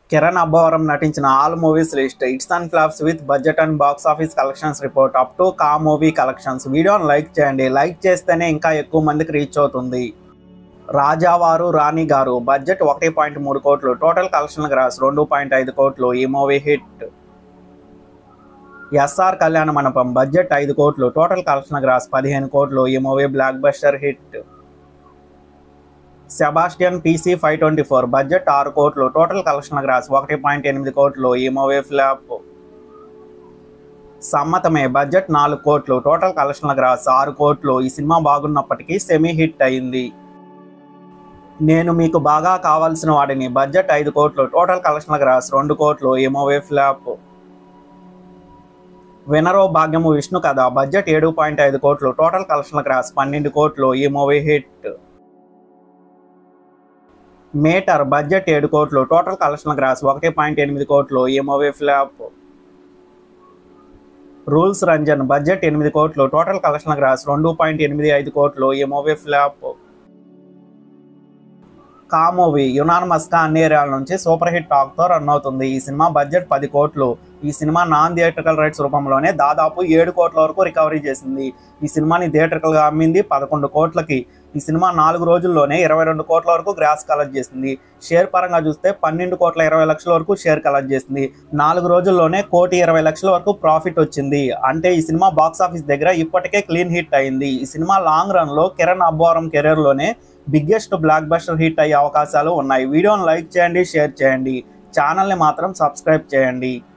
కిరణ్ అబ్బవరం నటించిన all movies list hits and flops with budget and box office collections report up to కా movie collections వీడియోని like చేయండి like చేస్తేనే ఇంకా ఎక్కువ మందికి రీచ్ అవుతుంది రాజావారు రాణి గారు బడ్జెట్ ఒకటి పాయింట్ మూడు కోట్లు టోటల్ కలెక్షన్ గ్రాస్ రెండు పాయింట్ ఐదు కోట్లు ఈ మూవీ హిట్ ఎస్ఆర్ కళ్యాణ మండపం బడ్జెట్ ఐదు కోట్లు టోటల్ కలెక్షన్ గ్రాస్ పదిహేను కోట్లు ఈ movie blockbuster hit Sebastian PC five twenty four budget ఆరు కోట్లు టోటల్ కలెక్షన్ గ్రాస్ ఒకటి పాయింట్ ఎనిమిది కోట్లు ఈ మూవీ ఫ్లాప్ సమ్మతమే బడ్జెట్ నాలుగు కోట్లు టోటల్ కలెక్షన్ గ్రాస్ ఆరు కోట్లు ఈ సినిమా బాగున్నప్పటికీ సెమీ హిట్ అయింది నేను మీకు బాగా కావాల్సిన వాడిని బడ్జెట్ ఐదు కోట్లు టోటల్ కలెక్షన్ గ్రాస్ రెండు కోట్లు ఈ మూవీ ఫ్లాప్ వినరో భాగ్యము విష్ణు కథ బడ్జెట్ ఏడు పాయింట్ ఐదు కోట్లు టోటల్ కలెక్షన్ గ్రాస్ పన్నెండు కోట్లు ఈ మూవీ హిట్ మీటర్ బడ్జెట్ ఏడు కోట్లు టోటల్ కలెక్షన్ గ్రాస్ ఒకటి పాయింట్ ఎనిమిది కోట్లు ఈ movie flop rules Ranjan budget ఎనిమిది కోట్లు టోటల్ కలెక్షన్ గ్రాస్ రెండు పాయింట్ ఎనిమిది ఐదు కోట్లు ఈ movie flop Ka movie unanimous గా అన్ని ఏరియాల నుంచి సూపర్ హిట్ టాక్ తో రన్ అవుతుంది ఈ సినిమా బడ్జెట్ పది కోట్లు ఈ సినిమా నాన్ థియేట్రికల్ రైట్స్ రూపంలోనే దాదాపు ఏడు కోట్ల వరకు రికవరీ చేసింది ఈ సినిమాని థియేట్రికల్ గా అమ్మింది పదకొండు కోట్లకి ఈ సినిమా నాలుగు రోజుల్లోనే ఇరవై రెండు కోట్ల వరకు గ్రాస్ కలెక్ట్ చేసింది షేర్ పరంగా చూస్తే పన్నెండు కోట్ల ఇరవై లక్షల వరకు షేర్ కలెక్ట్ చేసింది నాలుగు రోజుల్లోనే కోటి ఇరవై లక్షల వరకు ప్రాఫిట్ వచ్చింది అంటే ఈ సినిమా బాక్స్ ఆఫీస్ దగ్గర ఇప్పటికే క్లీన్ హిట్ అయింది ఈ సినిమా లాంగ్ రన్ లో కిరణ్ అబ్బవరం కెరీర్ లోనే బిగ్గెస్ట్ బ్లాక్ బస్టర్ హిట్ అయ్యే అవకాశాలు ఉన్నాయి వీడియోని లైక్ చేయండి షేర్ చేయండి ఛానల్ని మాత్రం సబ్స్క్రైబ్ చేయండి